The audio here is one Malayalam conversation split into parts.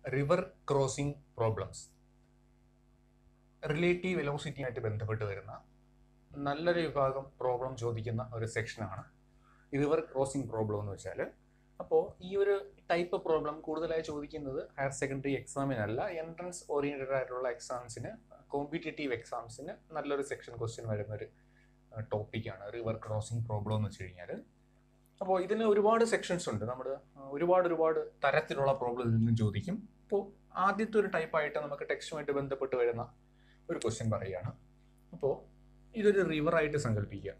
റിവർ ക്രോസിംഗ് പ്രോബ്ലംസ് റിലേറ്റീവ് വെലോസിറ്റിയായിട്ട് ബന്ധപ്പെട്ട് വരുന്ന നല്ലൊരു വിഭാഗം പ്രോബ്ലം ചോദിക്കുന്ന ഒരു സെക്ഷനാണ് റിവർ ക്രോസിംഗ് പ്രോബ്ലം എന്ന് വെച്ചാൽ അപ്പോൾ ഈ ഒരു ടൈപ്പ് പ്രോബ്ലം കൂടുതലായി ചോദിക്കുന്നത് ഹയർ സെക്കൻഡറി എക്സാമിനല്ല എൻട്രൻസ് ഓറിയൻറ്റഡ് ആയിട്ടുള്ള എക്സാംസിന് കോമ്പറ്റേറ്റീവ് എക്സാംസിന് നല്ലൊരു സെക്ഷൻ ക്വസ്റ്റ്യൻ വരുന്ന ഒരു ടോപ്പിക്കാണ് റിവർ ക്രോസിംഗ് പ്രോബ്ലം എന്ന് വെച്ച് കഴിഞ്ഞാൽ അപ്പോൾ ഇതിന് ഒരുപാട് സെക്ഷൻസ് ഉണ്ട് നമ്മൾ ഒരുപാട് ഒരുപാട് തരത്തിലുള്ള പ്രോബ്ലം ഇതിൽ നിന്നും ചോദിക്കും അപ്പോൾ ആദ്യത്തെ ഒരു ടൈപ്പായിട്ട് നമുക്ക് ടെക്സ്റ്റുമായിട്ട് ബന്ധപ്പെട്ട് വരുന്ന ഒരു ക്വസ്റ്റ്യൻ പറയുകയാണ് അപ്പോൾ ഇതൊരു റിവറായിട്ട് സങ്കല്പിക്കുക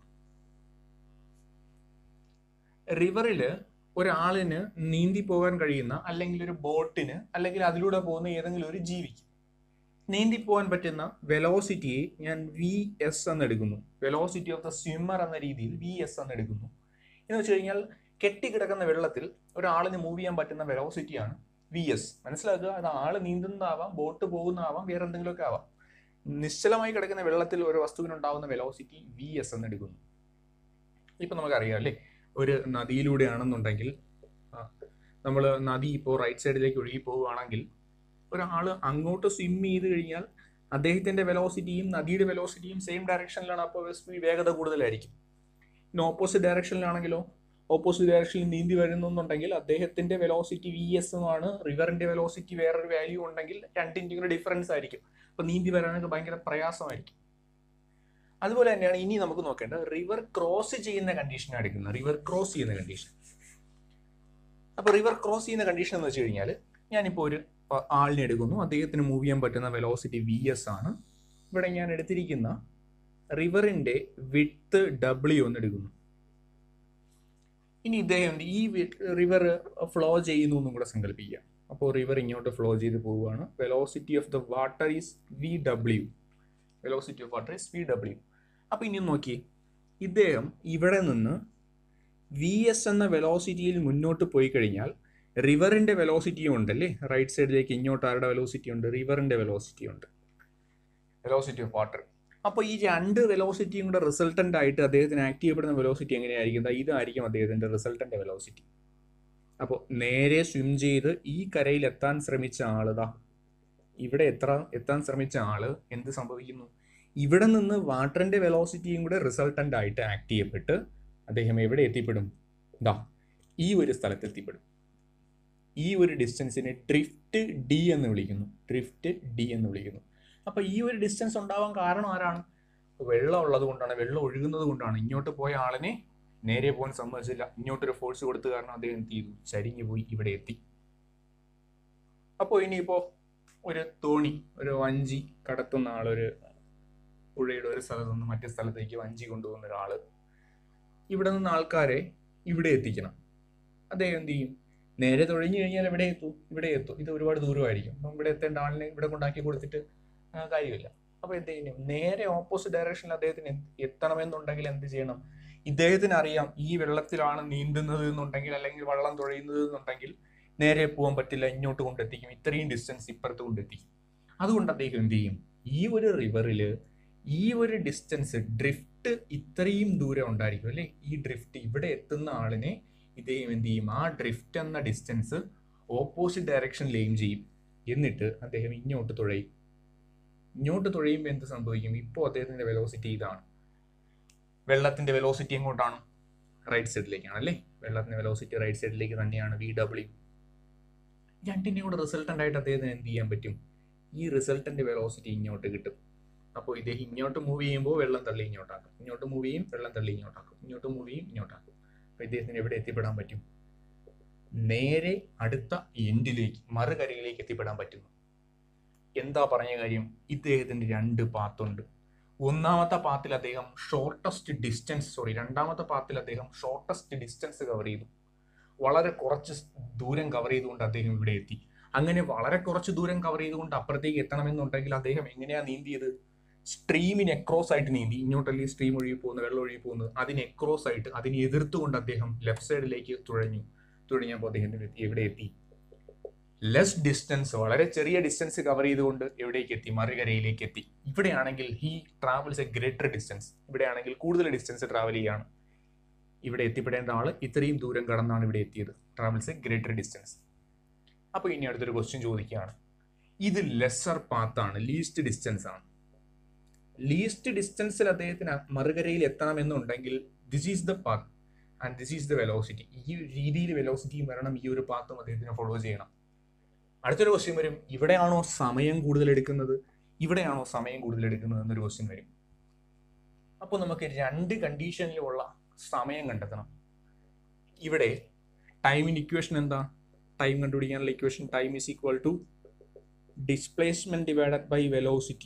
റിവറിൽ ഒരാളിന് നീന്തി പോകാൻ കഴിയുന്ന അല്ലെങ്കിൽ ഒരു ബോട്ടിന് അല്ലെങ്കിൽ അതിലൂടെ പോകുന്ന ഏതെങ്കിലും ഒരു ജീവിക്ക് നീന്തി പോകാൻ പറ്റുന്ന വെലോസിറ്റിയെ ഞാൻ വി എസ് എന്ന് എടുക്കുന്നു വെലോസിറ്റി ഓഫ് ദ സ്വിമ്മർ എന്ന രീതിയിൽ വി എസ് എന്ന് എടുക്കുന്നു എന്ന് വെച്ച് കഴിഞ്ഞാൽ കെട്ടിക്കിടക്കുന്ന വെള്ളത്തിൽ ഒരാളിന് മൂവ് ചെയ്യാൻ പറ്റുന്ന വെലോസിറ്റിയാണ് വി എസ് മനസ്സിലാക്കുക അത് ആള് നീന്തുന്നതാവാം ബോട്ട് പോകുന്നതാവാം വേറെ എന്തെങ്കിലുമൊക്കെ ആവാം നിശ്ചലമായി കിടക്കുന്ന വെള്ളത്തിൽ ഒരു വസ്തുവിനുണ്ടാവുന്ന വെലോസിറ്റി വി എസ് എന്ന് എടുക്കുന്നു ഇപ്പൊ നമുക്കറിയാം അല്ലേ ഒരു നദിയിലൂടെയാണെന്നുണ്ടെങ്കിൽ നമ്മൾ നദി ഇപ്പോൾ റൈറ്റ് സൈഡിലേക്ക് ഒഴുകി പോവുകയാണെങ്കിൽ ഒരാൾ അങ്ങോട്ട് സ്വിം ചെയ്ത് കഴിഞ്ഞാൽ അദ്ദേഹത്തിന്റെ വെലോസിറ്റിയും നദിയുടെ വെലോസിറ്റിയും സെയിം ഡയറക്ഷനിലാണ് അപ്പോൾ സ്പീഡ് വേഗത കൂടുതലായിരിക്കും ഇനി ഓപ്പോസിറ്റ് ഡയറക്ഷനിലാണെങ്കിലോ ഓപ്പോസിറ്റ് ഡയറക്ഷനിൽ നീന്തി വരുന്നുണ്ടെങ്കിൽ അദ്ദേഹത്തിന്റെ വെലോസിറ്റി വി എസ് ആണ് റിവറിന്റെ വെലോസിറ്റി വേറൊരു വാല്യൂ ഉണ്ടെങ്കിൽ രണ്ടിൻ്റെ കൂടെ ഡിഫറൻസ് ആയിരിക്കും അപ്പൊ നീന്തി വരാനൊക്കെ ഭയങ്കര പ്രയാസമായിരിക്കും അതുപോലെ തന്നെയാണ് ഇനി നമുക്ക് നോക്കേണ്ടത് റിവർ ക്രോസ് ചെയ്യുന്ന കണ്ടീഷനാണ് എടുക്കുന്നത് റിവർ ക്രോസ് ചെയ്യുന്ന കണ്ടീഷൻ അപ്പൊ റിവർ ക്രോസ് ചെയ്യുന്ന കണ്ടീഷൻ എന്ന് വെച്ച് കഴിഞ്ഞാൽ ഞാനിപ്പോൾ ഒരു ആളിനെ എടുക്കുന്നു അദ്ദേഹത്തിന് മൂവ് ചെയ്യാൻ പറ്റുന്ന വെലോസിറ്റി വി എസ് ആണ് ഇവിടെ ഞാൻ എടുത്തിരിക്കുന്ന റിവറിന്റെ വിട്ട് ഡബ്ല്യു എന്ന് എടുക്കുന്നു ഇനി ഇദ്ദേഹം ഈ റിവർ ഫ്ലോ ചെയ്യുന്നു എന്നും കൂടെ സങ്കല്പിക്കുക അപ്പോൾ റിവർ ഇങ്ങോട്ട് ഫ്ലോ ചെയ്ത് പോവുകയാണ് velocity of the water is V W velocity of water is V W അപ്പോൾ ഇനി നോക്കി ഇദ്ദേഹം ഇവിടെ നിന്ന് വി എസ് എന്ന വെലോസിറ്റിയിൽ മുന്നോട്ട് പോയി കഴിഞ്ഞാൽ റിവറിന്റെ വെലോസിറ്റി ഉണ്ടല്ലേ റൈറ്റ് സൈഡിലേക്ക് ഇങ്ങോട്ട് ആരുടെ വെലോസിറ്റി ഉണ്ട് റിവറിന്റെ വെലോസിറ്റി ഉണ്ട് വെലോസിറ്റി ഓഫ് വാട്ടർ അപ്പോൾ ഈ രണ്ട് വെലോസിറ്റിയും കൂടെ റിസൾട്ടന്റ് ആയിട്ട് അദ്ദേഹത്തിന് ആക്ട് ചെയ്യപ്പെടുന്ന വെലോസിറ്റി എങ്ങനെയായിരിക്കും ഇതായിരിക്കും അദ്ദേഹത്തിന്റെ റിസൾട്ടന്റ് വെലോസിറ്റി അപ്പോൾ നേരെ സ്വിം ചെയ്ത് ഈ കരയിൽ എത്താൻ ശ്രമിച്ച ആളിതാ ഇവിടെ എത്ര എത്താൻ ശ്രമിച്ച ആള് എന്ത് സംഭവിക്കുന്നു ഇവിടെ നിന്ന് വാട്ടറിന്റെ വെലോസിറ്റിയും കൂടെ റിസൾട്ടന്റ് ആയിട്ട് ആക്ട് ചെയ്യപ്പെട്ട് അദ്ദേഹം എവിടെ എത്തിപ്പെടും ഇതാ ഈ ഒരു സ്ഥലത്ത് എത്തിപ്പെടും ഈ ഒരു ഡിസ്റ്റൻസിനെ ഡ്രിഫ്റ്റ് ഡി എന്ന് വിളിക്കുന്നു ഡ്രിഫ്റ്റ് ഡി എന്ന് വിളിക്കുന്നു അപ്പൊ ഈ ഒരു ഡിസ്റ്റൻസ് ഉണ്ടാവാൻ കാരണം ആരാണ് വെള്ളം ഉള്ളത് കൊണ്ടാണ് വെള്ളം ഒഴുകുന്നത് കൊണ്ടാണ് ഇങ്ങോട്ട് പോയ ആളിനെ നേരെ പോകാൻ സമ്മതിച്ചില്ല ഇങ്ങോട്ടൊരു ഫോഴ്സ് കൊടുത്തു കാരണം അദ്ദേഹം എന്ത് ചെയ്തു ചരിഞ്ഞു പോയി ഇവിടെ എത്തി അപ്പോൾ ഇനിയിപ്പോ ഒരു തോണി ഒരു വഞ്ചി കടത്തുന്ന ആളൊരു പുഴയുടെ ഒരു സ്ഥലത്ത് നിന്ന് മറ്റേ സ്ഥലത്തേക്ക് വഞ്ചി കൊണ്ടുപോകുന്ന ഒരാള് ഇവിടെ നിന്ന് ആൾക്കാരെ ഇവിടെ എത്തിക്കണം അദ്ദേഹം എന്ത് ചെയ്യും നേരെ തുഴഞ്ഞു കഴിഞ്ഞാൽ എവിടെ എത്തും ഇവിടെ എത്തും ഇത് ഒരുപാട് ദൂരമായിരിക്കും അപ്പം ഇവിടെ എത്തേണ്ട ആളിനെ ഇവിടെ കൊണ്ടാക്കി കൊടുത്തിട്ട് കാര്യമില്ല അപ്പൊ എന്ത് ചെയ്യണം നേരെ ഓപ്പോസിറ്റ് ഡയറക്ഷനിൽ അദ്ദേഹത്തിന് എത്തണമെന്നുണ്ടെങ്കിൽ എന്ത് ചെയ്യണം ഇദ്ദേഹത്തിന് അറിയാം ഈ വെള്ളത്തിലാണ് നീന്തുന്നത് എന്നുണ്ടെങ്കിൽ അല്ലെങ്കിൽ വള്ളം തുഴയുന്നത് എന്നുണ്ടെങ്കിൽ നേരെ പോകാൻ പറ്റില്ല ഇങ്ങോട്ട് കൊണ്ടെത്തിക്കും ഇത്രയും ഡിസ്റ്റൻസ് ഇപ്പുറത്ത് കൊണ്ടെത്തിക്കും അതുകൊണ്ട് അദ്ദേഹം എന്ത് ചെയ്യും ഈ ഒരു റിവറിൽ ഈ ഒരു ഡിസ്റ്റൻസ് ഡ്രിഫ്റ്റ് ഇത്രയും ദൂരം ഉണ്ടായിരിക്കും അല്ലെ ഈ ഡ്രിഫ്റ്റ് ഇവിടെ എത്തുന്ന ആളിനെ ഇദ്ദേഹം എന്ത് ചെയ്യും ആ ഡ്രിഫ്റ്റ് എന്ന ഡിസ്റ്റൻസ് ഓപ്പോസിറ്റ് ഡയറക്ഷനിൽ എയിം ചെയ്യും എന്നിട്ട് അദ്ദേഹം ഇങ്ങോട്ട് തുഴയും ഇങ്ങോട്ട് തുഴയുമ്പോൾ എന്ത് സംഭവിക്കും ഇപ്പോൾ അദ്ദേഹത്തിന്റെ വെലോസിറ്റി ഇതാണ് വെള്ളത്തിന്റെ വെലോസിറ്റി എങ്ങോട്ടാണ് റൈറ്റ് സൈഡിലേക്കാണ് അല്ലേ വെള്ളത്തിന്റെ വെലോസിറ്റി റൈറ്റ് സൈഡിലേക്ക് തന്നെയാണ് വി ഡബ്ല്യു രണ്ടിൻ്റെയും കൂടെ റിസൾട്ടൻ്റ് ആയിട്ട് അദ്ദേഹത്തിന് എന്ത് ചെയ്യാൻ പറ്റും ഈ റിസൾട്ടന്റ് വെലോസിറ്റി ഇങ്ങോട്ട് കിട്ടും അപ്പോൾ ഇദ്ദേഹം ഇങ്ങോട്ട് മൂവ് ചെയ്യുമ്പോൾ വെള്ളം തള്ളി ഇങ്ങോട്ടാക്കും ഇങ്ങോട്ട് മൂവ് ചെയ്യും വെള്ളം തള്ളി ഇങ്ങോട്ടാക്കും ഇങ്ങോട്ട് മൂവ് ചെയ്യും ഇങ്ങോട്ടാക്കും അപ്പോൾ ഇദ്ദേഹത്തിന് എവിടെ എത്തിപ്പെടാൻ പറ്റും നേരെ അടുത്ത എൻഡിലേക്ക് മറുകരയിലേക്ക് എത്തിപ്പെടാൻ പറ്റുന്നു എന്താ പറഞ്ഞ കാര്യം ഇദ്ദേഹത്തിന്റെ രണ്ട് പാത്തുണ്ട് ഒന്നാമത്തെ പാത്തിൽ അദ്ദേഹം ഷോർട്ടസ്റ്റ് ഡിസ്റ്റൻസ് സോറി രണ്ടാമത്തെ പാത്തിൽ അദ്ദേഹം ഷോർട്ടസ്റ്റ് ഡിസ്റ്റൻസ് കവർ ചെയ്തു വളരെ കുറച്ച് ദൂരം കവർ ചെയ്തുകൊണ്ട് അദ്ദേഹം ഇവിടെ എത്തി അങ്ങനെ വളരെ കുറച്ച് ദൂരം കവർ ചെയ്തുകൊണ്ട് അപ്പുറത്തേക്ക് എത്തണമെന്നുണ്ടെങ്കിൽ അദ്ദേഹം എങ്ങനെയാ നീന്തിയത് സ്ട്രീമിന് എക്രോസ് ആയിട്ട് നീന്തി ഇങ്ങോട്ടല്ലേ സ്ട്രീം ഒഴുകി പോകുന്നത് വെള്ളം ഒഴുകി പോകുന്നത് അതിന് എക്രോസ് ആയിട്ട് അതിനെ എതിർത്തുകൊണ്ട് അദ്ദേഹം ലെഫ്റ്റ് സൈഡിലേക്ക് തുഴഞ്ഞു തുഴഞ്ഞപ്പോൾ അദ്ദേഹം എവിടെ എത്തി ലെസ് ഡിസ്റ്റൻസ് വളരെ ചെറിയ ഡിസ്റ്റൻസ് കവർ ചെയ്തുകൊണ്ട് എവിടേക്ക് എത്തി മറുകരയിലേക്ക് എത്തി ഇവിടെയാണെങ്കിൽ he travels a greater distance ഇവിടെയാണെങ്കിൽ കൂടുതൽ ഡിസ്റ്റൻസ് ട്രാവൽ ചെയ്യാണ് ഇവിടെ എത്തിപ്പെടേണ്ട ആള് ഇത്രയും ദൂരം കടന്നാണ് ഇവിടെ എത്തിയത് ട്രാവൽസ് എ ഗ്രേറ്റർ ഡിസ്റ്റൻസ് അപ്പോൾ ഇനി അടുത്തൊരു ക്വസ്റ്റ്യൻ ചോദിക്കുകയാണ് ഇത് ലെസർ പാത്താണ് ലീസ്റ്റ് ഡിസ്റ്റൻസ് ആണ് ലീസ്റ്റ് ഡിസ്റ്റൻസിൽ അദ്ദേഹത്തിന് മറുകരയിൽ എത്തണമെന്നുണ്ടെങ്കിൽ this is the path and this is the velocity ഈ രീതിയിൽ വെലോസിറ്റിയും വരണം ഈ ഒരു പാത്തും അദ്ദേഹത്തിന് ഫോളോ ചെയ്യണം അടുത്തൊരു ക്വസ്റ്റ്യൻ വരും ഇവിടെയാണോ സമയം കൂടുതൽ എടുക്കുന്നത് ഇവിടെയാണോ സമയം കൂടുതൽ എടുക്കുന്നത് എന്നൊരു ക്വസ്റ്റ്യൻ വരും അപ്പോൾ നമുക്ക് രണ്ട് കണ്ടീഷനിലുമുള്ള സമയം കണ്ടെത്തണം ഇവിടെ ടൈമിൻ്റെ ഇക്വേഷൻ എന്താ ടൈം കണ്ടുപിടിക്കാനുള്ള equation time is equal to displacement divided by velocity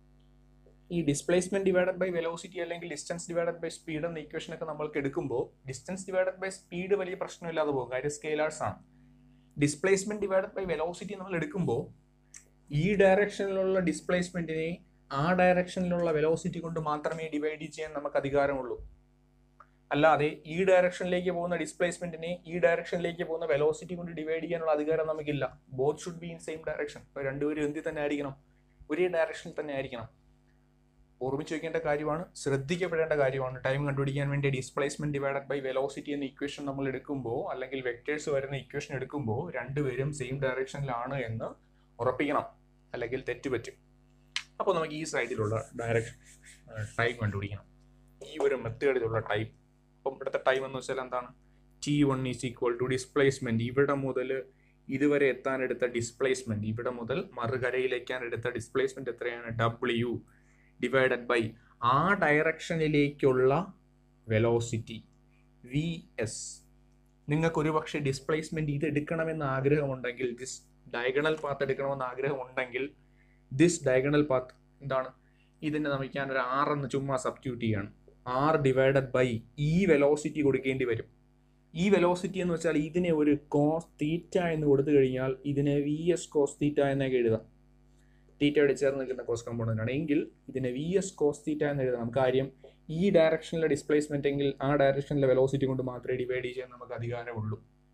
ഈ ഡിസ്പ്ലേസ്മെന്റ് ഡിവൈഡഡ് ബൈ വെലോസിറ്റി അല്ലെങ്കിൽ ഡിസ്റ്റൻസ് ഡിവൈഡഡ് ബൈ സ്പീഡ് എന്ന ഇക്വേഷൻ ഒക്കെ നമ്മൾക്ക് എടുക്കുമ്പോൾ ഡിസ്റ്റൻസ് ഡിവൈഡഡ് ബൈ സ്പീഡ് വലിയ പ്രശ്നമില്ലാതെ പോകും കാര്യം സ്കെയിലേഴ്സ് ആണ് ഡിസ്പ്ലേസ്മെന്റ് ഡിവൈഡഡ് ബൈ വെലോസിറ്റി നമ്മൾ എടുക്കുമ്പോൾ ഈ ഡയറക്ഷനിലുള്ള ഡിസ്പ്ലേസ്മെന്റിനെ ആ ഡയറക്ഷനിലുള്ള വെലോസിറ്റി കൊണ്ട് മാത്രമേ ഡിവൈഡ് ചെയ്യാൻ നമുക്ക് അധികാരമുള്ളൂ അല്ലാതെ ഈ ഡയറക്ഷനിലേക്ക് പോകുന്ന ഡിസ്പ്ലേസ്മെന്റിനെ ഈ ഡയറക്ഷനിലേക്ക് പോകുന്ന വെലോസിറ്റി കൊണ്ട് ഡിവൈഡ് ചെയ്യാനുള്ള അധികാരം നമുക്കില്ല both should be in same direction ഇപ്പോൾ രണ്ടുപേരും എന്തിൽ തന്നെ ആയിരിക്കണം ഒരേ ഡയറക്ഷനിൽ തന്നെ ആയിരിക്കണം ഓർമ്മിച്ച് വെക്കേണ്ട കാര്യമാണ് ശ്രദ്ധിക്കപ്പെടേണ്ട കാര്യമാണ് ടൈം കണ്ടുപിടിക്കാൻ വേണ്ടി ഡിസ്പ്ലേസ്മെന്റ് ഡിവൈഡഡ് ബൈ വെലോസിറ്റി എന്ന ഇക്വേഷൻ നമ്മൾ എടുക്കുമ്പോൾ അല്ലെങ്കിൽ വെക്ടേഴ്സ് വരുന്ന ഇക്വേഷൻ എടുക്കുമ്പോൾ രണ്ടുപേരും സെയിം ഡയറക്ഷനിലാണ് എന്ന് ഉറപ്പിക്കണം അല്ലെങ്കിൽ തെറ്റുപറ്റും അപ്പോൾ നമുക്ക് ഈ സൈഡിലുള്ള ഡയറക്ഷൻ ടൈം കണ്ടുപിടിക്കണം ഈ ഒരു മെത്തേഡിലുള്ള ടൈം അപ്പം ഇവിടുത്തെ ടൈം എന്ന് വെച്ചാൽ എന്താണ് T one is equal to displacement ഇവിടെ മുതൽ ഇതുവരെ എത്താൻ എടുത്ത ഡിസ്പ്ലേസ്മെന്റ് ഇവിടെ മുതൽ മറുകരയിലേക്കാൻ എടുത്ത ഡിസ്പ്ലേസ്മെന്റ് എത്രയാണ് ഡബ്ല്യു ഡിവൈഡഡ് ബൈ ആ ഡയറക്ഷനിലേക്കുള്ള വെലോസിറ്റി വി എസ് നിങ്ങൾക്ക് ഒരു പക്ഷേ ഡിസ്പ്ലേസ്മെന്റ് ഇത് എടുക്കണമെന്ന് ആഗ്രഹമുണ്ടെങ്കിൽ ദിസ് ഡയഗണൽ പാത്ത് എടുക്കണമെന്ന് ആഗ്രഹമുണ്ടെങ്കിൽ ദിസ് ഡയഗണൽ പാത്ത് എന്താണ് ഇതിനെ നമുക്ക് ഞാൻ ഒരു ആർ എന്ന് ചുമ്മാ സബ്സ്റ്റിറ്റ്യൂട്ട് ചെയ്യാണ് ആർ ഡിവൈഡഡ് ബൈ ഈ വെലോസിറ്റി കൊടുക്കേണ്ടി വരും ഈ വെലോസിറ്റി എന്ന് വെച്ചാൽ ഇതിനെ ഒരു കോസ് തീറ്റ എന്ന് കൊടുത്തു കഴിഞ്ഞാൽ ഇതിനെ വി എസ് കോസ് തീറ്റ എന്നൊക്കെ എഴുതാം തീറ്റയോട് ചേർന്ന് നിൽക്കുന്ന കോസ് കമ്പോണൻ്റ് ആണ് എങ്കിൽ ഇതിനെ വി എസ് കോസ് തീറ്റ എന്ന് എഴുതാം കാര്യം ഈ ഡയറക്ഷനിലെ ഡിസ്പ്ലേസ്മെന്റ് എങ്കിൽ ആ ഡയറക്ഷനിലെ വെലോസിറ്റി കൊണ്ട് മാത്രമേ ഡിവൈഡ് ചെയ്യാൻ നമുക്ക് അധികാരമുള്ളൂ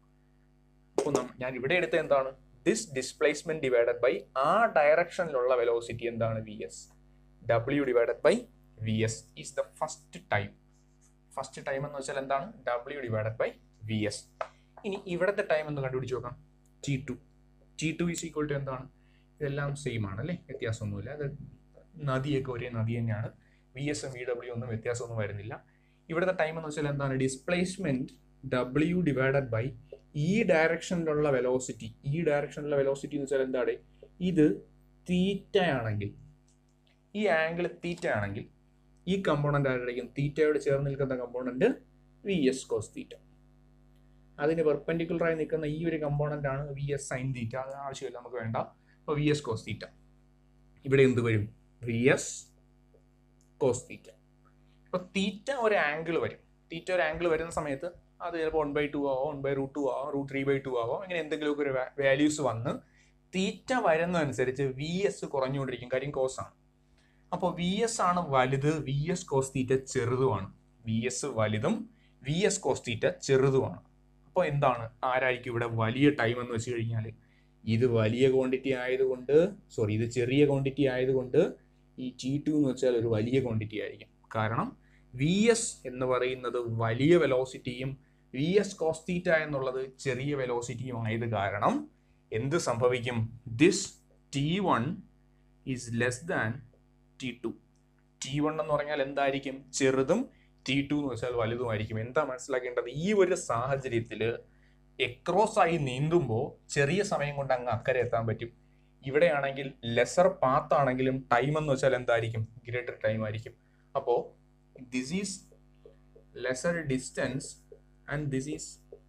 അപ്പോൾ ഞാൻ ഇവിടെ എടുത്ത എന്താണ് ദിസ് ഡിസ്പ്ലേസ്മെന്റ് ഡിവൈഡഡ് ബൈ ആ ഡയറക്ഷനിലുള്ള വെലോസിറ്റി എന്താണ് V S W divided by V S is the first time first time എന്ന് വെച്ചാൽ എന്താണ് W divided by V S ഇനി ഇവിടുത്തെ ടൈം എന്ന് കണ്ടുപിടിച്ച് നോക്കാം T two T two is equal to എന്താണ് ഇതെല്ലാം സെയിം ആണ് അല്ലേ വ്യത്യാസമൊന്നുമില്ല അത് നദിയൊക്കെ ഒരേ നദി തന്നെയാണ് വി എസും വി ഡബ്ല്യു ഒന്നും വ്യത്യാസമൊന്നും വരുന്നില്ല ഇവിടുത്തെ ടൈം എന്ന് വെച്ചാൽ എന്താണ് ഡിസ്പ്ലേസ്മെന്റ് ഡബ്ല്യു ഡിവൈഡഡ് ബൈ ഈ ഡയറക്ഷനിലുള്ള വെലോസിറ്റി ഈ ഡയറക്ഷനിലുള്ള വെലോസിറ്റി എന്ന് വെച്ചാൽ എന്താണ് ഇത് തീറ്റ ആണെങ്കിൽ ഈ ആംഗിൾ തീറ്റ ആണെങ്കിൽ ഈ കമ്പോണന്റ് ആരുടെയും തീറ്റയോട് ചേർന്ന് നിൽക്കുന്ന component V S cos theta അതിന് പെർപെൻഡിക്കുലറായി നിൽക്കുന്ന ഈ ഒരു കമ്പോണന്റ് ആണ് വി എസ് സൈൻ തീറ്റ അത് ആവശ്യമില്ല നമുക്ക് വേണ്ട അപ്പോൾ വി എസ് കോസ് തീറ്റ ഇവിടെ എന്ത് വരും വി എസ് കോസ് തീറ്റ ഇപ്പോൾ തീറ്റ ഒരു ആംഗിൾ വരും തീറ്റ ഒരു ആംഗിൾ വരുന്ന സമയത്ത് അത് ചിലപ്പോൾ വൺ ബൈ ടു ആവോ വൺ ബൈ റൂട്ട് ടു ആവോ റൂട്ട് ത്രീ ബൈ ടു ആവോ അങ്ങനെ എന്തെങ്കിലുമൊക്കെ ഒരു വാല്യൂസ് വന്ന് തീറ്റ വരുന്നതനുസരിച്ച് വി എസ് കുറഞ്ഞുകൊണ്ടിരിക്കും കാര്യം കോസ് ആണ് അപ്പോൾ വി എസ് ആണ് വലുത് വി എസ് കോസ് തീറ്റ ചെറുതുമാണ് വി എസ് വലുതും വി എസ് കോസ് തീറ്റ ചെറുതുമാണ് അപ്പോൾ എന്താണ് ആരായിരിക്കും ഇവിടെ വലിയ ടൈം എന്ന് വെച്ച് കഴിഞ്ഞാൽ ഇത് വലിയ ക്വാണ്ടിറ്റി ആയതുകൊണ്ട് സോറി ഇത് ചെറിയ ക്വാണ്ടിറ്റി ആയതുകൊണ്ട് ഈ ടി ടു എന്ന് വെച്ചാൽ ഒരു വലിയ ക്വാണ്ടിറ്റി ആയിരിക്കും കാരണം വി എസ് എന്ന് പറയുന്നത് വലിയ വെലോസിറ്റിയും വി എസ് കോസ്തീറ്റ എന്നുള്ളത് ചെറിയ വെലോസിറ്റിയും ആയത് കാരണം എന്ത് സംഭവിക്കും this T one is less than T two T one എന്ന് പറഞ്ഞാൽ എന്തായിരിക്കും ചെറുതും ടി ടു എന്ന് വെച്ചാൽ വലുതുമായിരിക്കും എന്താ മനസ്സിലാക്കേണ്ടത് ഈ ഒരു സാഹചര്യത്തിൽ എക്രോസ് ആയി നീന്തുമ്പോൾ ചെറിയ സമയം കൊണ്ട് അങ്ങ് അക്കരെ എത്താൻ പറ്റും ഇവിടെയാണെങ്കിൽ ലെസർ പാത്ത് ആണെങ്കിലും ടൈം എന്ന് വെച്ചാൽ എന്തായിരിക്കും ഗ്രേറ്റർ ടൈം ആയിരിക്കും അപ്പോൾ this is lesser distance and this is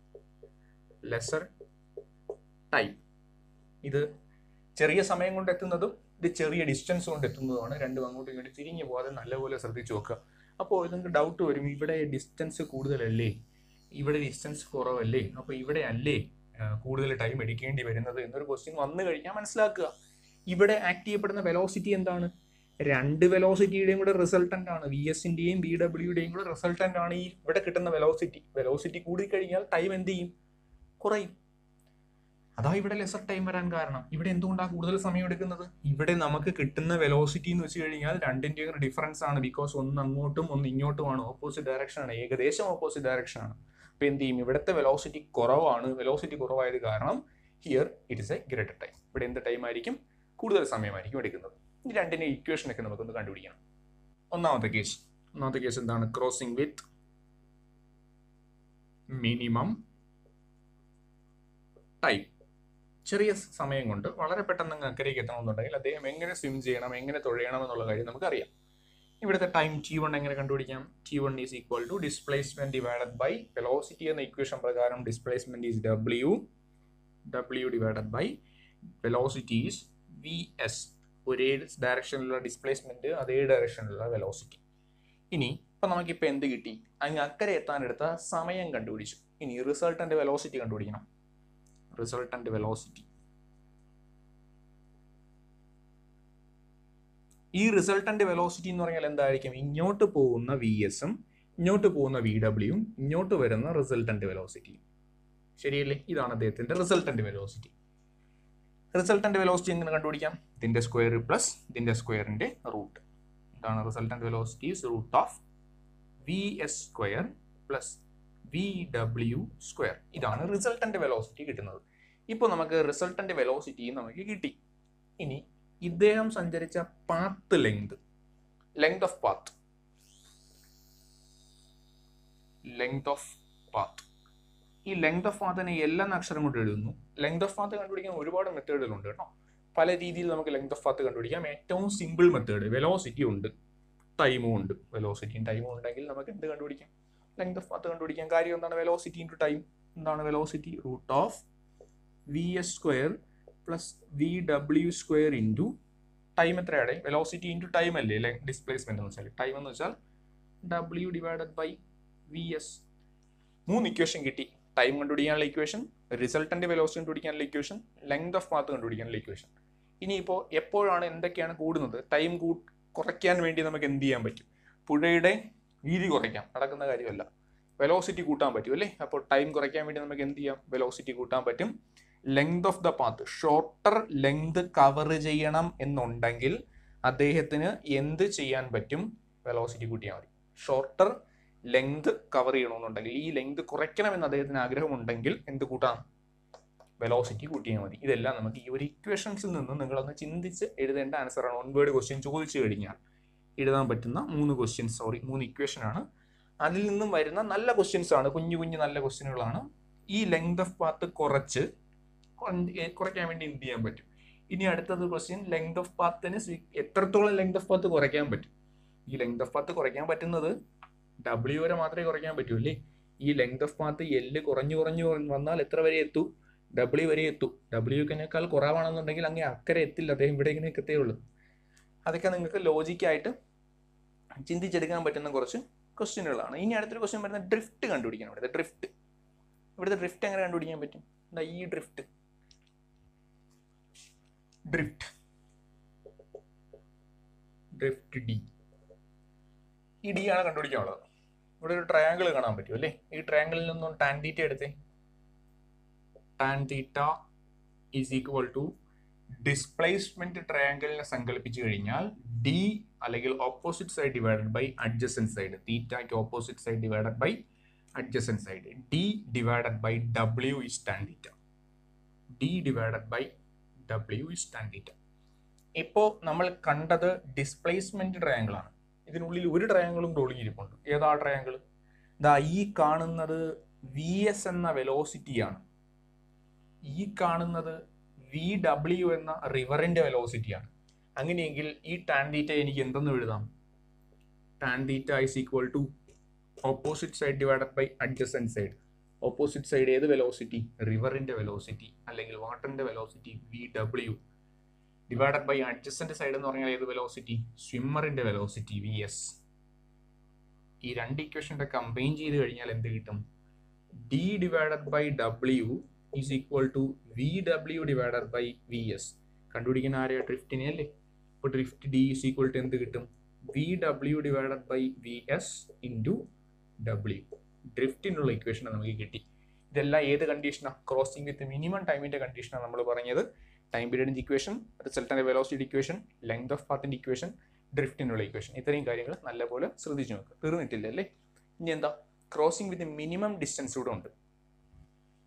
lesser time ഇത് ചെറിയ സമയം കൊണ്ട് എത്തുന്നതും ഇത് ചെറിയ ഡിസ്റ്റൻസ് കൊണ്ട് എത്തുന്നതുമാണ് രണ്ടും അങ്ങോട്ടും ഇങ്ങോട്ടും തിരിഞ്ഞു പോകാതെ നല്ലപോലെ ശ്രദ്ധിച്ചു നോക്കുക അപ്പോൾ നിങ്ങൾക്ക് ഡൗട്ട് വരും ഇവിടെ ഡിസ്റ്റൻസ് കൂടുതലല്ലേ ഇവിടെ ഡിസ്റ്റൻസ് കുറവല്ലേ അപ്പോൾ ഇവിടെ അല്ലേ കൂടുതൽ ടൈം എടുക്കേണ്ടി വരുന്നത് എന്നൊരു ക്വസ്റ്റ്യൻ വന്നു കഴിഞ്ഞാൽ മനസ്സിലാക്കുക ഇവിടെ ആക്ട് ചെയ്യപ്പെടുന്ന വെലോസിറ്റി എന്താണ് രണ്ട് വെലോസിറ്റിയുടെയും കൂടെ റിസൾട്ടന്റ് ആണ് വി എസിന്റെയും ബി ഡബ്ല്യുടെയും കൂടെ റിസൾട്ടന്റ് ആണ് ഈ ഇവിടെ കിട്ടുന്ന വെലോസിറ്റി വെലോസിറ്റി കൂടിക്കഴിഞ്ഞാൽ ടൈം എന്ത് ചെയ്യും കുറയും അതാ ഇവിടെ ലെസർ ടൈം വരാൻ കാരണം ഇവിടെ എന്തുകൊണ്ടാണ് കൂടുതൽ സമയം എടുക്കുന്നത് ഇവിടെ നമുക്ക് കിട്ടുന്ന വെലോസിറ്റി എന്ന് വെച്ച് കഴിഞ്ഞാൽ രണ്ടിന്റെയും ഡിഫറൻസ് ആണ് ബിക്കോസ് ഒന്ന് അങ്ങോട്ടും ഒന്ന് ഇങ്ങോട്ടുമാണ് ഓപ്പോസിറ്റ് ഡയറക്ഷൻ ആണ് ഏകദേശം ഓപ്പോസിറ്റ് ഡയറക്ഷൻ ആണ് അപ്പൊ എന്ത് ചെയ്യും ഇവിടുത്തെ വെലോസിറ്റി കുറവാണ് വെലോസിറ്റി കുറവായത് കാരണം here it is a greater time ഇവിടെ എന്ത് ടൈം ആയിരിക്കും കൂടുതൽ സമയമായിരിക്കും എടുക്കുന്നത് ഈ രണ്ടിൻ്റെ ഇക്വേഷൻ ഒക്കെ നമുക്കൊന്ന് കണ്ടുപിടിക്കണം ഒന്നാമത്തെ കേസ് ഒന്നാമത്തെ കേസ് എന്താണ് ക്രോസിംഗ് വിത്ത് മിനിമം ടൈം ചെറിയ സമയം കൊണ്ട് വളരെ പെട്ടെന്ന് അങ്ങ് അക്കരയ്ക്ക് എത്തണമെന്നുണ്ടെങ്കിൽ അദ്ദേഹം എങ്ങനെ സ്വിം ചെയ്യണം എങ്ങനെ തുഴയണം എന്നുള്ള കാര്യം നമുക്കറിയാം ഇവിടുത്തെ ടൈം ടി വൺ എങ്ങനെ കണ്ടുപിടിക്കാം T one is equal to displacement divided by velocity എന്ന ഇക്വേഷൻ പ്രകാരം displacement is W W divided by velocity is V S ഒരേ ഡയറക്ഷനിലുള്ള ഡിസ്പ്ലേസ്മെന്റ് അതേ ഡയറക്ഷനിലുള്ള വെലോസിറ്റി ഇനി ഇപ്പം നമുക്കിപ്പോൾ എന്ത് കിട്ടി അങ്ങ് അക്കരെ എത്താനെടുത്ത സമയം കണ്ടുപിടിച്ചു ഇനി റിസൾട്ടന്റ് വെലോസിറ്റി കണ്ടുപിടിക്കണം റിസൾട്ടന്റ് വെലോസിറ്റി ഈ റിസൾട്ടന്റ് വെലോസിറ്റി എന്ന് പറഞ്ഞാൽ എന്തായിരിക്കും ഇങ്ങോട്ട് പോകുന്ന വി എസും ഇങ്ങോട്ട് പോകുന്ന വി ഡബ്ല്യൂയും ഇങ്ങോട്ട് വരുന്ന റിസൾട്ടന്റ് വെലോസിറ്റി ശരിയല്ലേ ഇതാണ് അദ്ദേഹത്തിന്റെ റിസൾട്ടന്റ് വെലോസിറ്റി റിസൾട്ടന്റ് വെലോസിറ്റി എങ്ങനെ കണ്ടുപിടിക്കാം ഇതിന്റെ സ്ക്വയർ പ്ലസ് ഇതിന്റെ സ്ക്വയറിന്റെ റൂട്ട് ഇതാണ് resultant velocity root of V S square plus V W square ഇതാണ് റിസൾട്ടന്റ് വെലോസിറ്റി കിട്ടുന്നത് ഇപ്പോൾ നമുക്ക് റിസൾട്ടന്റ് വെലോസിറ്റി നമുക്ക് കിട്ടി ഇനി ഇദ്ദേഹം സഞ്ചരിച്ച path length length of path length of path ഈ ലെങ്ത് ഓഫ് പാത്തിനെ എല്ലാ അക്ഷരം കൊണ്ട് എഴുതുന്നു ലെങ്ത് ഓഫ് പാത്ത് കണ്ടുപിടിക്കാൻ ഒരുപാട് മെത്തേഡുകളുണ്ട് കേട്ടോ പല രീതിയിൽ നമുക്ക് ലെങ്ത് ഓഫ് പാത്ത് കണ്ടുപിടിക്കാം ഏറ്റവും സിമ്പിൾ മെത്തേഡ് വെലോസിറ്റി ഉണ്ട് ടൈമും ഉണ്ട് വെലോസിറ്റിയും ടൈമും ഉണ്ടെങ്കിൽ നമുക്ക് എന്ത് കണ്ടുപിടിക്കാം ലെങ്ത് ഓഫ് പാത്ത് കണ്ടുപിടിക്കാൻ കാര്യം എന്താണ് വെലോസിറ്റി ഇൻറ്റു ടൈം എന്താണ് velocity root of V S square plus V W square into time എത്രയാണ് വെലോസിറ്റി ഇൻറ്റു ടൈം അല്ലേ അല്ലെ ഡിസ്പ്ലേസ്മെന്റ് എന്ന് വെച്ചാൽ ടൈം എന്ന് വെച്ചാൽ W divided by V S മൂന്ന് ഇക്വേഷൻ കിട്ടി ടൈം കണ്ടുപിടിക്കാനുള്ള ഇക്വേഷൻ റിസൾട്ടന്റ് വെലോസിറ്റി കണ്ടുപിടിക്കാനുള്ള ഇക്വേഷൻ ലെങ്ത് ഓഫ് പാത്ത് കണ്ടുപിടിക്കാനുള്ള ഇക്വേഷൻ ഇനിയിപ്പോൾ എപ്പോഴാണ് എന്തൊക്കെയാണ് കൂടുന്നത് ടൈം കൂ കുറയ്ക്കാൻ വേണ്ടി നമുക്ക് എന്ത് ചെയ്യാൻ പറ്റും പുഴയുടെ വീതി കുറയ്ക്കാം നടക്കുന്ന കാര്യമല്ല വെലോസിറ്റി കൂട്ടാൻ പറ്റും അല്ലേ അപ്പോൾ ടൈം കുറയ്ക്കാൻ വേണ്ടി നമുക്ക് എന്ത് ചെയ്യാം വെലോസിറ്റി കൂട്ടാൻ പറ്റും length of the path shorter length cover ചെയ്യണം എന്നുണ്ടെങ്കിൽ അദ്ദേഹത്തിന് എന്ത് ചെയ്യാൻ പറ്റും വെലോസിറ്റി കൂട്ടിയാൽ മതി ഷോർട്ടർ ലെങ്ത് കവർ ചെയ്യണമെന്നുണ്ടെങ്കിൽ ഈ ലെങ്ത് കുറയ്ക്കണമെന്ന് അദ്ദേഹത്തിന് ആഗ്രഹമുണ്ടെങ്കിൽ എന്ത് കൂട്ടാം വെലോസിറ്റി കൂട്ടിയാൽ മതി ഇതെല്ലാം നമുക്ക് ഈ ഒരു ഇക്വേഷൻസിൽ നിന്ന് നിങ്ങളൊന്ന് ചിന്തിച്ച് എഴുതേണ്ട ആൻസറാണ് ഓൺ വേർഡ് ക്വസ്റ്റ്യൻ ചോദിച്ചു കഴിഞ്ഞാൽ എഴുതാൻ പറ്റുന്ന മൂന്ന് ക്വസ്റ്റ്യൻസ് സോറി മൂന്ന് ഇക്വേഷൻ ആണ് അതിൽ നിന്നും വരുന്ന നല്ല ക്വസ്റ്റ്യൻസ് ആണ് കുഞ്ഞു കുഞ്ഞു നല്ല ക്വസ്റ്റ്യനുകളാണ് ഈ ലെങ്ത് ഓഫ് പാത്ത് കുറച്ച് കുറയ്ക്കാൻ വേണ്ടി എന്ത് ചെയ്യാൻ പറ്റും ഇനി അടുത്തത് ക്വസ്റ്റ്യൻ ലെങ്ത് ഓഫ് പാത്തിന് എത്രത്തോളം ലെങ്ത് ഓഫ് പാത്ത് കുറയ്ക്കാൻ പറ്റും ഈ ലെങ്ത് ഓഫ് പാത്ത് കുറയ്ക്കാൻ പറ്റുന്നത് ഡബ്ല്യു വരെ മാത്രമേ കുറയ്ക്കാൻ പറ്റൂ അല്ലേ ഈ ലെങ്ത് ഓഫ് പാത്ത് എല്ല് കുറഞ്ഞു കുറഞ്ഞു വന്നാൽ എത്ര വരെ എത്തൂ ഡബ്ല്യു വരെ എത്തൂ ഡബ്ല്യുക്കിനേക്കാൾ കുറവാണെന്നുണ്ടെങ്കിൽ അങ്ങേ അക്കരെ എത്തില്ല അദ്ദേഹം ഇവിടെ ഇങ്ങനെ എത്തേ ഉള്ളൂ അതൊക്കെ നിങ്ങൾക്ക് ലോജിക്കായിട്ട് ചിന്തിച്ചെടുക്കാൻ പറ്റുന്ന കുറച്ച് ക്വസ്റ്റ്യനുകളാണ് ഇനി അടുത്തൊരു ക്വസ്റ്റ്യൻ വരുന്നത് ഡ്രിഫ്റ്റ് കണ്ടുപിടിക്കണം ഇവിടുത്തെ ഡ്രിഫ്റ്റ് ഇവിടുത്തെ ഡ്രിഫ്റ്റ് എങ്ങനെ കണ്ടുപിടിക്കാൻ പറ്റും എന്താ ഈ ഡ്രിഫ്റ്റ് ഡ്രിഫ്റ്റ് ഡ്രിഫ്റ്റ് ഡി ഈ ഡി ആണ് കണ്ടുപിടിക്കാനുള്ളത് ഇവിടെ ഒരു ട്രയാങ്കിൾ കാണാൻ പറ്റും അല്ലേ ഈ ട്രയാങ്കിളിൽ നിന്നും ടാൻ തീറ്റ എടുത്തേ tan theta is equal to displacement ട്രയാങ്കിളിനെ സങ്കല്പിച്ചു കഴിഞ്ഞാൽ ഡി അല്ലെങ്കിൽ opposite side divided by adjacent side തീറ്റയ്ക്ക് opposite side divided by adjacent side D divided by W is tan theta D divided by W is tan theta ഇപ്പോൾ നമ്മൾ കണ്ടത് ഡിസ്പ്ലേസ്മെന്റ് ട്രയാങ്കിൾ ആണ് ഇതിനുള്ളിൽ ഒരു ട്രയാങ്കിളും ഒളിഞ്ഞിരിപ്പുണ്ട് ഏതാ ട്രയാങ്കിൾ ദാ ഈ കാണുന്നത് വി എസ് എന്ന വെലോസിറ്റിയാണ് ഈ കാണുന്നത് വി ഡബ്ല്യു എന്ന റിവറിന്റെ വെലോസിറ്റിയാണ് അങ്ങനെയെങ്കിൽ ഈ ടാൻ തീറ്റ എനിക്ക് എന്തെന്ന് എഴുതാം tan theta is equal to opposite side divided by adjacent side opposite side ഏത് വെലോസിറ്റി റിവറിന്റെ വെലോസിറ്റി അല്ലെങ്കിൽ വാട്ടറിന്റെ velocity V W divided by adjacent side എന്ന് പറഞ്ഞാൽ ഏത് വെലോസിറ്റി സ്വിമ്മറിന്റെ വെലോസിറ്റി വി എസ് ഈ രണ്ട് ഇക്വേഷൻ്റെ കമ്പൈൻ ചെയ്ത് കഴിഞ്ഞാൽ എന്ത് കിട്ടും D divided by W is equal to V W divided by V S കണ്ടുപിടിക്കുന്ന ആരെയാ ഡ്രിഫ്റ്റിനെ അല്ലേ ഇപ്പോൾ drift D is equal to എന്ത് കിട്ടും V W divided by V S into W ഡ്രിഫ്റ്റിനുള്ള ഇക്വേഷൻ നമുക്ക് കിട്ടി ഇതെല്ലാം ഏത് കണ്ടീഷനാണ് ക്രോസിംഗ് വിത്ത് മിനിമം ടൈമിന്റെ കണ്ടീഷനാണ് നമ്മൾ പറഞ്ഞത് ടൈം പീരീഡിന്റെ ഇക്വേഷൻ റിസൾട്ടിന്റെ വെലോസിറ്റി ഇക്വേഷൻ ലെങ്ത് ഓഫ് പാത്തിന്റെ ഇക്വേഷൻ ഡ്രിഫ്റ്റിനുള്ള ഇക്വേഷൻ ഇത്രയും കാര്യങ്ങൾ നല്ലപോലെ ശ്രദ്ധിച്ചു നോക്കുക തീർന്നിട്ടില്ല അല്ലേ ഇനി എന്താ ക്രോസിംഗ് വിത്ത് മിനിമം ഡിസ്റ്റൻസ് കൂടെ ഉണ്ട്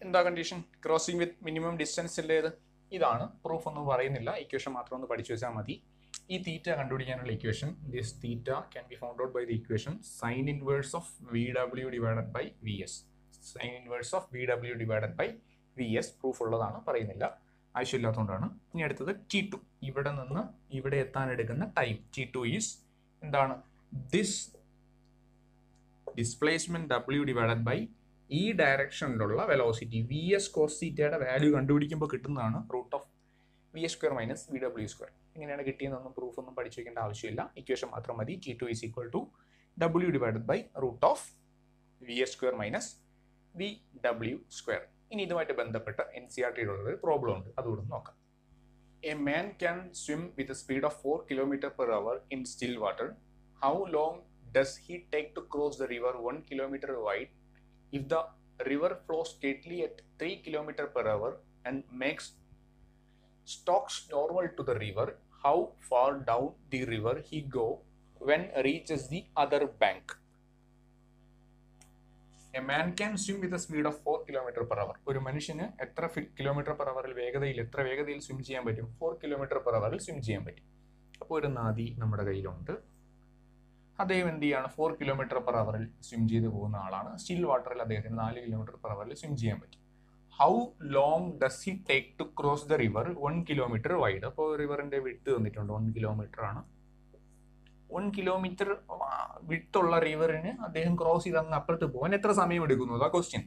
എന്താ condition crossing with minimum distance ഉള്ളത് ഇതാണ് പ്രൂഫ് ഒന്നും പറയുന്നില്ല ഇക്വേഷൻ മാത്രം ഒന്ന് പഠിച്ചു വെച്ചാൽ മതി ഈ തീറ്റ കണ്ടുപിടിക്കാനുള്ള equation this theta can be found out by the equation sine inverse of V W divided by V S sine inverse of V W divided by V S proof ഉള്ളതാണ് പറയുന്നില്ല ആവശ്യമില്ലാത്തതുകൊണ്ടാണ് ഇനി അടുത്തത് ടി ടു ഇവിടെ നിന്ന് ഇവിടെ എത്താൻ എടുക്കുന്ന ടൈം ടി ടു ഈസ് എന്താണ് this displacement W divided by ഈ ഡയറക്ഷനിലുള്ള വെലോസിറ്റി വി എസ് കോസ്റ്റീറ്റയുടെ വാല്യൂ കണ്ടുപിടിക്കുമ്പോൾ കിട്ടുന്നതാണ് root of V S square minus V W square ഇങ്ങനെയാണ് കിട്ടിയതെന്നൊന്നും പ്രൂഫ് ഒന്നും പഠിച്ചു വെക്കേണ്ട ആവശ്യമില്ല ഇക്വേഷൻ മാത്രം മതി T two is equal to W divided by root of V S square minus V W square ഇനി ഇതുമായിട്ട് ബന്ധപ്പെട്ട എൻ സി ആർ ടിയിലുള്ള ഒരു പ്രോബ്ലം ഉണ്ട് അതുകൂടെ നോക്കാം a man can swim with speed of four kilometre per hour in still water how long does he take to cross the river one kilometre wide if the river flows steadily at 3 km per hour and makes stocks normal to the river how far down the river he go when reaches the other bank a man can swim with speed of four kilometre per hour ഒരു മനുഷ്യന് എത്ര കിലോമീറ്റർ പെർ അവറിൽ വേഗതയിൽ എത്ര വേഗതയിൽ സ്വിം ചെയ്യാൻ പറ്റും ഫോർ കിലോമീറ്റർ പെർ അവറിൽ സ്വിം ചെയ്യാൻ പറ്റും അപ്പോൾ ഒരു നദി നമ്മുടെ കയ്യിലുണ്ട് അദ്ദേഹം എന്ത് ചെയ്യാണ് ഫോർ കിലോമീറ്റർ പെർ അവറിൽ സ്വിം ചെയ്ത് പോകുന്ന ആളാണ് സ്റ്റിൽ വാട്ടറിൽ അദ്ദേഹത്തിന് നാല് കിലോമീറ്റർ പെർ അവറിൽ സ്വിം ചെയ്യാൻ പറ്റും how long does he take to cross the river one kilometre wide അപ്പോൾ റിവറിന്റെ വിട്ട് തന്നിട്ടുണ്ട് വൺ കിലോമീറ്റർ ആണ് വൺ കിലോമീറ്റർ വിട്ടുള്ള റിവറിന് അദ്ദേഹം ക്രോസ് ചെയ്ത് അങ്ങ് അപ്പുറത്ത് പോകാൻ എത്ര സമയം എടുക്കുന്നു അതാ question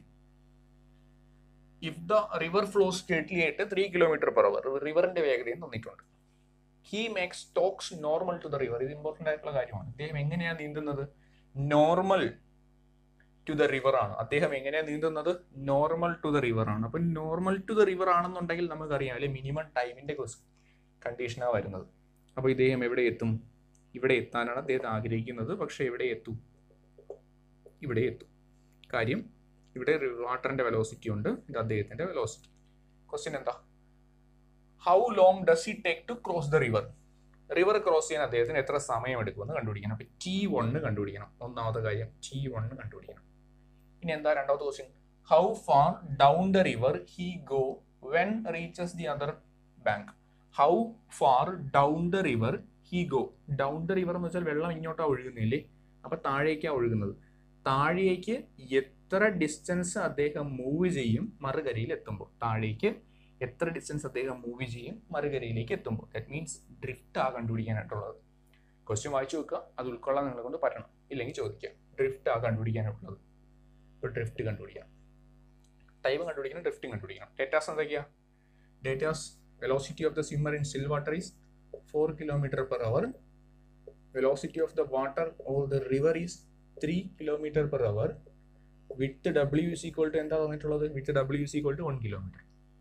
if the river flow straightly ആയിട്ട് ത്രീ കിലോമീറ്റർ പെർ അവർ റിവറിന്റെ വേഗതയും തന്നിട്ടുണ്ട് he makes strokes normal to the river ഇത് ഇമ്പോർട്ടൻ്റ് ആയിട്ടുള്ള കാര്യമാണ് അദ്ദേഹം എങ്ങനെയാണ് നീന്തുന്നത് നോർമൽ ടു ദ റിവർ ആണ് അദ്ദേഹം എങ്ങനെയാണ് നീന്തുന്നത് നോർമൽ ടു ദ റിവർ ആണ് അപ്പം നോർമൽ ടു ദ റിവർ ആണെന്നുണ്ടെങ്കിൽ നമുക്കറിയാം അല്ലെ മിനിമം ടൈമിന്റെ കണ്ടീഷനാണ് വരുന്നത് അപ്പോൾ ഇദ്ദേഹം എവിടെ എത്തും ഇവിടെ എത്താനാണ് അദ്ദേഹം ആഗ്രഹിക്കുന്നത് പക്ഷെ എവിടെ എത്തും ഇവിടെ എത്തും കാര്യം ഇവിടെ വാട്ടറിന്റെ വെലോസിറ്റി ഉണ്ട് ഇത് അദ്ദേഹത്തിന്റെ വെലോസിറ്റി ക്വസ്റ്റ്യൻ എന്താ how long does he take to cross the river river cross ചെയ്യാൻ അദ്ദേഹത്തിന് എത്ര സമയം എടുക്കുമെന്ന് കണ്ടുപിടിക്കണം അപ്പൊ ടി വണ്ണ് കണ്ടുപിടിക്കണം ഒന്നാമത്തെ കാര്യം ടി വണ്ണ് കണ്ടുപിടിക്കണം ഇനി എന്താ രണ്ടാമത്തെ question how far down the river he go when reaches the other bank how far down the river he go down the river എന്ന് വെച്ചാൽ വെള്ളം ഇങ്ങോട്ടാ ഒഴുകുന്നില്ലേ അപ്പൊ താഴേക്കാ ഒഴുകുന്നത് താഴേക്ക് എത്ര ഡിസ്റ്റൻസ് അദ്ദേഹം മൂവ് ചെയ്യും മറുകരയിൽ എത്തുമ്പോൾ താഴേക്ക് എത്ര ഡിസ്റ്റൻസ് അദ്ദേഹം മൂവ് ചെയ്യും മറുകരയിലേക്ക് എത്തുമ്പോൾ ദാറ്റ് മീൻസ് ഡ്രിഫ്റ്റ് ആ കണ്ടുപിടിക്കാനായിട്ടുള്ളത് ക്വസ്റ്റ്യൻ വായിച്ചു വെക്കുക അത് ഉൾക്കൊള്ളാൻ നിങ്ങളെ കൊണ്ട് പറ്റണം ഇല്ലെങ്കിൽ ചോദിക്കാം ഡ്രിഫ്റ്റ് ആ കണ്ടുപിടിക്കാനായിട്ടുള്ളത് ഇപ്പോൾ ഡ്രിഫ്റ്റ് കണ്ടുപിടിക്കാം ടൈം കണ്ടുപിടിക്കണം ഡ്രിഫ്റ്റും കണ്ടുപിടിക്കണം ഡേറ്റാസ് എന്തൊക്കെയാ datas velocity of the swimmer in still water is four kilometre per hour velocity of the water or the river is three kilometre per hour width W is equal to എന്താ തന്നിട്ടുള്ളത് width W is equal to one kilometre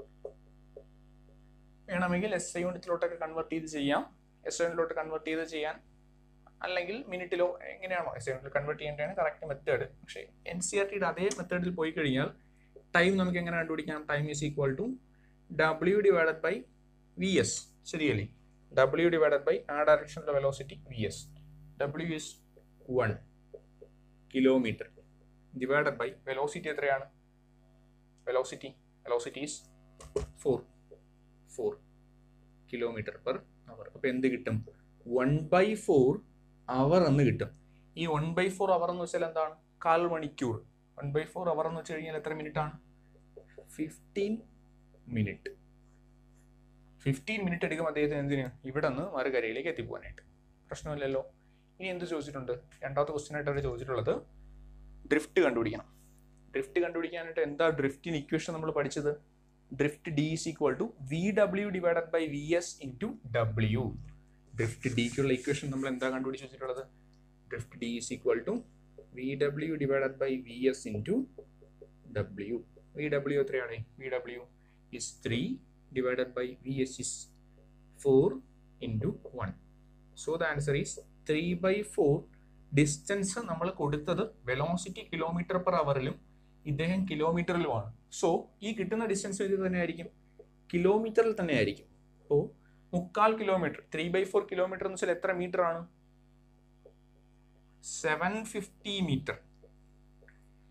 വേണമെങ്കിൽ എസ് ഐ യൂണിറ്റിലോട്ടൊക്കെ കൺവേർട്ട് ചെയ്ത് ചെയ്യാം എസ് ഐ യൂണിറ്റിലോട്ട് കൺവേർട്ട് ചെയ്ത് ചെയ്യാൻ അല്ലെങ്കിൽ മിനിറ്റിലോ എങ്ങനെയാണോ എസ് ഐ യൂണിറ്റിൽ കൺവേർട്ട് ചെയ്യേണ്ടതാണ് കറക്റ്റ് മെത്തേഡ് പക്ഷേ എൻ സി ആർ ടിയുടെ അതേ മെത്തേഡിൽ പോയി കഴിഞ്ഞാൽ ടൈം നമുക്ക് എങ്ങനെ കണ്ടുപിടിക്കാം time is equal to W divided by V S ശരിയല്ലേ ഡബ്ല്യു ഡിവൈഡഡ് ബൈ ആ ഡയറക്ഷനിലെ velocity V S W is one kilometre divided by velocity എത്രയാണ് velocity velocity is four four kilometre per hour അപ്പോൾ എന്ത് കിട്ടും വൺ ബൈ ഫോർ അവർ എന്ന് കിട്ടും ഈ വൺ ബൈ ഫോർ അവർ എന്ന് വെച്ചാൽ എന്താണ് കാൽ മണിക്കൂർ വൺ ബൈ ഫോർ അവർ എന്ന് വെച്ച് കഴിഞ്ഞാൽ എത്ര മിനിറ്റ് ആണ് ഫിഫ്റ്റീൻ മിനിറ്റ് ഫിഫ്റ്റീൻ മിനിറ്റ് എടുക്കും അദ്ദേഹത്തിന് എന്തിന് ഇവിടെ നിന്ന് മറുകരയിലേക്ക് എത്തിപ്പോകാനായിട്ട് പ്രശ്നമില്ലല്ലോ ഇനി എന്ത് ചോദിച്ചിട്ടുണ്ട് രണ്ടാമത്തെ ക്വസ്റ്റ്യൻ ആയിട്ട് അവർ ചോദിച്ചിട്ടുള്ളത് ഡ്രിഫ്റ്റ് കണ്ടുപിടിക്കണം ഡ്രിഫ്റ്റ് കണ്ടുപിടിക്കാനായിട്ട് എന്താ ഡ്രിഫ്റ്റിന് ഇക്വേഷൻ നമ്മൾ പഠിച്ചത് drift D is equal to V W divided by V S into W drift ഡിക്കുള്ള ഇക്വേഷൻ നമ്മൾ എന്താ കണ്ടുപിടിച്ച് വെച്ചിട്ടുള്ളത് drift D is equal to V W divided by V S into W V W എത്രയാണ് V W is three divided by V S is four into one so the answer is three by four distance നമ്മൾ കൊടുത്തത് വെലോസിറ്റി കിലോമീറ്റർ പെർ അവറിലും ഇദ്ദേഹം കിലോമീറ്ററിലുമാണ് സോ ഈ കിട്ടുന്ന ഡിസ്റ്റൻസ് ഇത് തന്നെ ആയിരിക്കും കിലോമീറ്ററിൽ തന്നെ ആയിരിക്കും അപ്പോൾ മുക്കാൽ kilometre three by four kilometre എന്ന് വെച്ചാൽ എത്ര മീറ്റർ ആണ് സെവൻ ഫിഫ്റ്റി മീറ്റർ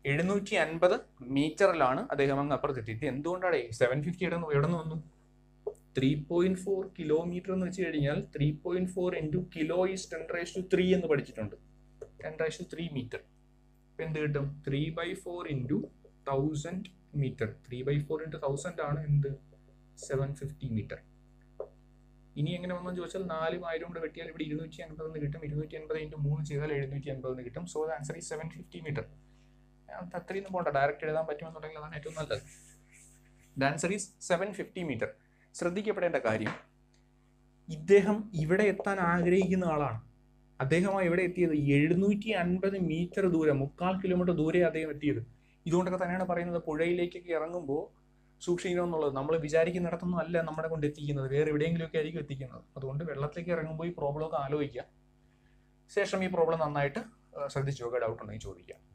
എഴുന്നൂറ്റി അൻപത് മീറ്ററിലാണ് അദ്ദേഹം അങ്ങ് അപ്പുറത്തെത്തി ഇത് എന്തുകൊണ്ടാണ് സെവൻ ഫിഫ്റ്റി എവിടെ എവിടെ നിന്ന് വന്നു ത്രീ പോയിന്റ് ഫോർ കിലോമീറ്റർ എന്ന് വെച്ച് കഴിഞ്ഞാൽ three point four into kilo is ten raise to three എന്ന് പഠിച്ചിട്ടുണ്ട് ten raise to three metre ഇപ്പം എന്ത് കിട്ടും three by four into thousand metre three by four into thousand ആണ് എന്ത് സെവൻ ഫിഫ്റ്റി മീറ്റർ ഇനി എങ്ങനെ വന്നെന്ന് ചോദിച്ചാൽ നാലും ആയിരം കൊണ്ട് വെട്ടിയാൽ ഇവിടെ ഇരുന്നൂറ്റി അൻപത് എന്ന് കിട്ടും ഇരുന്നൂറ്റി അൻപത് ഇൻറ്റു മൂന്ന് ചെയ്താൽ എഴുന്നൂറ്റി അൻപത് എന്ന് കിട്ടും സോ ദ ആൻസർ ഈ സെവൻ ഫിഫ്റ്റി മീറ്റർ അത്രയും പോകണ്ട ഡയറക്റ്റ് എഴുതാൻ പറ്റുമെന്നുണ്ടെങ്കിൽ അതാണ് ഏറ്റവും നല്ലത് the answer is seven fifty metre ശ്രദ്ധിക്കപ്പെടേണ്ട കാര്യം ഇദ്ദേഹം ഇവിടെ എത്താൻ ആഗ്രഹിക്കുന്ന ആളാണ് അദ്ദേഹമാണ് ഇവിടെ എത്തിയത് എഴുന്നൂറ്റി അൻപത് മീറ്റർ ദൂരം മുക്കാൽ കിലോമീറ്റർ ദൂരെ അദ്ദേഹം എത്തിയത് ഇതുകൊണ്ടൊക്കെ തന്നെയാണ് പറയുന്നത് പുഴയിലേക്കൊക്കെ ഇറങ്ങുമ്പോൾ സൂക്ഷിക്കണം എന്നുള്ളത് നമ്മൾ വിചാരിക്കുന്നിടത്തൊന്നും അല്ല നമ്മളെ കൊണ്ട് എത്തിക്കുന്നത് വേറെ എവിടെയെങ്കിലുമൊക്കെ ആയിരിക്കും എത്തിക്കുന്നത് അതുകൊണ്ട് വെള്ളത്തിലേക്ക് ഇറങ്ങുമ്പോൾ ഈ പ്രോബ്ലം ഒക്കെ ആലോചിക്കുക ശേഷം ഈ പ്രോബ്ലം നന്നായിട്ട് ശ്രദ്ധിച്ചു നോക്കുക ഡൗട്ട് ഉണ്ടെങ്കിൽ ചോദിക്കാം